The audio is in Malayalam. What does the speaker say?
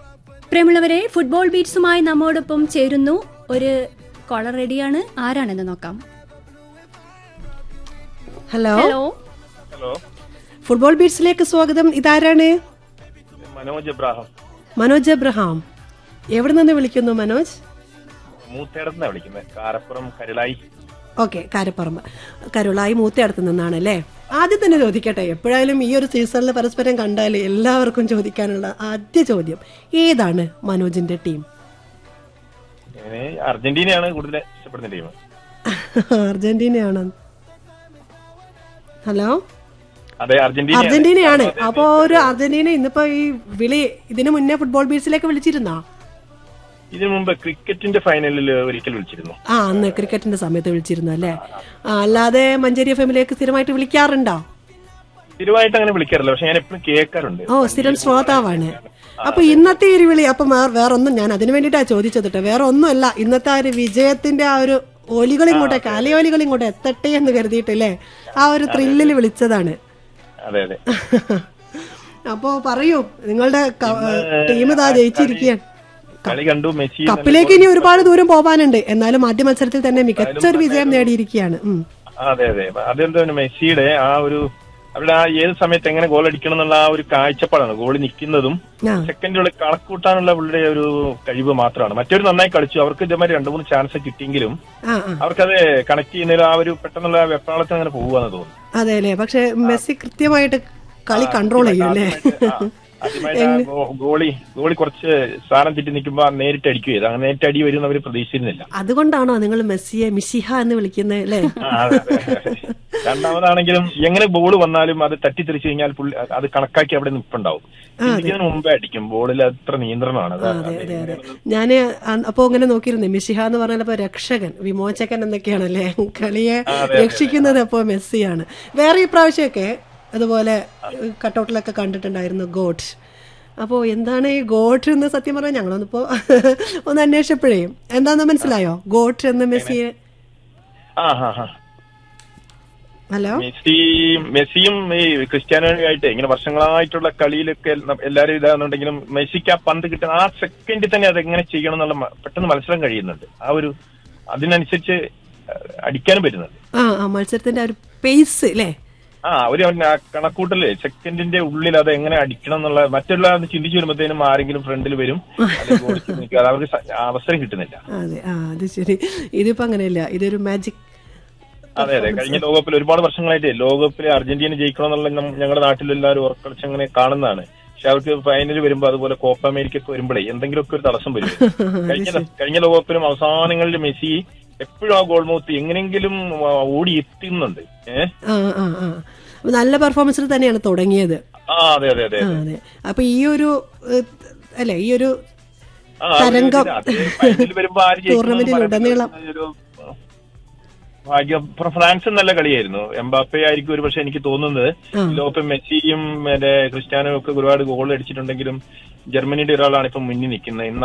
പ്രിയമുള്ളവരെ ഫുട്ബോൾ ബീറ്റ്സുമായി നമ്മോടൊപ്പം ചേരുന്നു ഒരു കോളർ റെഡിയാണ് ആരാണെന്ന് നോക്കാം ഹലോ ഹലോ ഹലോ ഫുട്ബോൾ ബീറ്റ്സിലേക്ക് സ്വാഗതം ഇതാരാണ് മനോജ് എബ്രാഹിം മനോജ് എബ്രഹാം എവിടെ നിന്ന് വിളിക്കുന്നു മനോജ് മൂത്തേടത്തുനിന്നാ വിളിക്കുന്നത് കാരപ്പുറം കരുളായി ഓക്കെ കാരപ്പറമ്പ് കരുളായി മൂത്തയടത്ത് നിന്നാണ് അല്ലേ ആദ്യം തന്നെ ചോദിക്കട്ടെ എപ്പോഴായാലും ഈ ഒരു സീസണിൽ പരസ്പരം കണ്ടാൽ എല്ലാവർക്കും ചോദിക്കാനുള്ള ആദ്യ ചോദ്യം ഏതാണ് മനോജിന്റെ ടീം ഇങ്ങനെ അർജന്റീനയാണ് കൂടുതൽ ഇഷ്ടപ്പെടുന്ന ടീം അർജന്റീനയാണ് ഹലോ അതെ അർജന്റീന അർജന്റീനയാണ് അപ്പോ ഒരു അർജന്റീന ഇന്നിപ്പോ ഈ വിളി ഇതിനു മുന്നേ ഫുട്ബോൾ ബീച്ചിലേക്ക് വിളിച്ചിരുന്നോ ഇതിനു മുമ്പ് ക്രിക്കറ്റിന്റെ ഫൈനലിൽ ഒരിക്കൽ വിളിച്ചിരുന്നു ആ അന്ന് ക്രിക്കറ്റിന്റെ സമയത്ത് വിളിച്ചിരുന്നു അല്ലേ ആ, അല്ലാതെ മഞ്ചേരി എഫ് എമ്മിലേക്ക് സ്ഥിരമായിട്ട് വിളിക്കാറുണ്ടോ സ്ഥിരമായിട്ട് അങ്ങനെ വിളിക്കാറില്ല പക്ഷെ ഞാൻ എപ്പോഴും കേൾക്കാറുണ്ട് ഓ സ്ഥിരം ശ്രോതാവാണ് അപ്പൊ ഇന്നത്തെ ഈ ഒരു വിളി അപ്പൊ വേ- വേറൊന്നും ഞാൻ അതിനു വേണ്ടിയിട്ടാ ചോദിച്ചത് കേട്ടോ വേറെ ഒന്നുമല്ല ഇന്നത്തെ ആ ഒരു വിജയത്തിന്റെ ആ ഒരു ഒലികൾ ഇങ്ങോട്ടേക്ക് അലയൊലികൾ ഇങ്ങോട്ട് എത്തട്ടെ എന്ന് കരുതിയിട്ടല്ലേ ആ ഒരു ത്രില്ലിൽ വിളിച്ചതാണ് അതെ അതെ അപ്പോ പറയൂ നിങ്ങളുടെ ടീം ഇതാ ജയിച്ചിരിക്കുകയാണ് കളി കണ്ടു മെസ്സി കപ്പിലേക്ക് ഇനി ഒരുപാട് ദൂരം പോകാനുണ്ട് എന്നാലും ആദ്യ മത്സരത്തിൽ തന്നെ മികച്ച ഒരു വിജയം നേടിയിരിക്കുകയാണ് ഉം. അതെ അതെ അതെന്താ മെസ്സിയുടെ ആ ഒരു അവരുടെ ആ ഏത് സമയത്ത് എങ്ങനെ ഗോൾ അടിക്കണം എന്നുള്ള ആ ഒരു കാഴ്ചപ്പാടാണ് ഗോൾ നിൽക്കുന്നതും ആ സെക്കൻഡുകൾ കണക്കൂട്ടാനുള്ള അവരുടെ ഒരു കഴിവ് മാത്രമാണ് മറ്റൊരു നന്നായി കളിച്ചു അവർക്ക് ഇതേമാതിരി രണ്ടു മൂന്ന് ചാൻസ് കിട്ടിയെങ്കിലും ആ ആ അവർക്കത് കണക്ട് ചെയ്യുന്നതിൽ ആ ഒരു പെട്ടെന്നുള്ള വെപ്രാളത്തിൽ അങ്ങനെ പോവുകയെന്ന് തോന്നുന്നു അതെ അല്ലേ പക്ഷെ മെസ്സി കൃത്യമായിട്ട് കളി കൺട്രോൾ ചെയ്യും അല്ലേ ആദ്യമായിട്ട് ആ ഗോ- ഗോളി ഗോളി കുറച്ച് സ്ഥാനം തെറ്റി നിൽക്കുമ്പോ നേരിട്ട് അടിക്കുക ചെയ്തു അങ്ങനെ നേരിട്ട് അടി വരും അവർ പ്രതീക്ഷിച്ചിരുന്നില്ല അതുകൊണ്ടാണോ നിങ്ങൾ മെസ്സിയെ മിഷിഹ എന്ന് വിളിക്കുന്നത് അല്ലേ ആ, അതെ, അതെ. രണ്ടാമതാണെങ്കിലും എങ്ങനെ ബോൾ വന്നാലും അത് തട്ടിത്തെറിച്ചു കഴിഞ്ഞാൽ പുള്ളി അത് കണക്കാക്കി അവിടെ നിൽപ്പുണ്ടാവും ചിന്തിക്കുന്നതിന് മുമ്പേ അടിക്കും ബോളിൽ അത്ര നിയന്ത്രണമാണ് അത് അതെ അതെ അതെ ഞാന് അ- അപ്പോ ഇങ്ങനെ നോക്കിയിരുന്നു മിഷിഹ എന്ന് പറഞ്ഞാൽ അപ്പൊ രക്ഷകൻ വിമോചകൻ എന്നൊക്കെയാണല്ലേ കളിയെ രക്ഷിക്കുന്നത് അപ്പോ മെസ്സിയാണ് വേറെ ഈ പ്രാവശ്യമൊക്കെ അതുപോലെ കട്ടൗട്ടിലൊക്കെ കണ്ടിട്ടുണ്ടായിരുന്നു ഗോഡ് അപ്പോ എന്താണ് ഈ ഗോട്ട് എന്ന് സത്യം പറഞ്ഞാൽ ഞങ്ങളൊന്നിപ്പോ ഒന്ന് അന്വേഷിച്ചപ്പോഴേ എന്താന്ന് മനസ്സിലായോ ഗോട്ട് എന്ന് മെസ്സിയെ ആ ഹാ ഹാ ഹലോ മെസ്സി മെസ്സിയും ഈ ക്രിസ്ത്യാനോയുമായിട്ട് ഇങ്ങനെ വർഷങ്ങളായിട്ടുള്ള കളിയിലൊക്കെ ന- എല്ലാവരും ഇതാണെന്നുണ്ടെങ്കിലും മെസ്സിക്ക് ആ പന്ത് കിട്ടുന്ന ആ സെക്കൻഡിൽ തന്നെ അത് എങ്ങനെ ചെയ്യണം എന്നുള്ള മ- പെട്ടെന്ന് മത്സരം കഴിയുന്നുണ്ട് ആ ഒരു അതിനനുസരിച്ച് അഹ് അടിക്കാനും പറ്റുന്നുണ്ട് ആ ആ മത്സരത്തിന്റെ ആ ഒരു പേസ് അല്ലേ ആ ഒരു ആ കണക്കൂട്ടല് സെക്കൻഡിന്റെ ഉള്ളിൽ അത് എങ്ങനെ അടിക്കണം എന്നുള്ള മറ്റുള്ള ചിന്തിച്ചു വരുമ്പോഴത്തേനും ആരെങ്കിലും ഫ്രണ്ടിൽ വരും അല്ലെങ്കിൽ goal ക്ക് നിൽക്കുക. അത് അവർക്ക് സ- അവസരം കിട്ടുന്നില്ല അതെ ആ അത് ശരി ഇതിപ്പോ അങ്ങനെയല്ല ഇതൊരു മാജിക് അതെ അതെ കഴിഞ്ഞ ലോകകപ്പിൽ ഒരുപാട് വർഷങ്ങളായിട്ട് ലോകകപ്പിൽ അർജന്റീന ജയിക്കണം എന്നുള്ള നം- ഞങ്ങളുടെ നാട്ടിലെല്ലാവരും ഉറക്കളിച്ച് അങ്ങനെ കാണുന്നതാണ് പക്ഷെ അവർക്ക് ഫൈനൽ വരുമ്പോ അതുപോലെ കോപ്പ അമേരിക്കൊക്കെ വരുമ്പോഴേ എന്തെങ്കിലുമൊക്കെ ഒരു തടസ്സം വരും കഴിഞ്ഞ കഴിഞ്ഞ ലോകകപ്പിലും അവസാനങ്ങളിൽ മെസ്സി എപ്പോഴും ആ ഗോൾ മൗത്ത് എങ്ങനെയെങ്കിലും ആ, ഓടി എത്തുന്നുണ്ട് ഏഹ് ആ ആ ആ അപ്പൊ നല്ല പെർഫോമൻസിൽ തന്നെയാണ് തുടങ്ങിയത് ആ അതെ അതെ അതെ ആ അതെ അപ്പൊ ഈ ഒരു ഏഹ്, അല്ലെ ഈ ഒരു ആ, ഒരു തരംഗം ഇതില് അത് ഫൈനലിൽ വരുമ്പോ ആര് ജയിക്കും എന്ന് ടൂർണമെന്റിൽ പറയാൻ ഉടനീളം. പറ്റുന്ന ഒരു ഭാഗ്യം ഫ്ര- ഫ്രാൻസ് നല്ല കളിയായിരുന്നു എംബാപ്പെ ആയിരിക്കും ഒരു പക്ഷെ എനിക്ക് തോന്നുന്നത് ആ. ലോപ്പം മെസ്സിയും മറ്റേ ക്രിസ്ത്യാനോ ഒക്കെ ഒരുപാട് ഗോൾ അടിച്ചിട്ടുണ്ടെങ്കിലും ജർമ്മനിയുടെ ഒരാളാണ് ഇപ്പൊ മുന്നിൽ നിൽക്കുന്നത്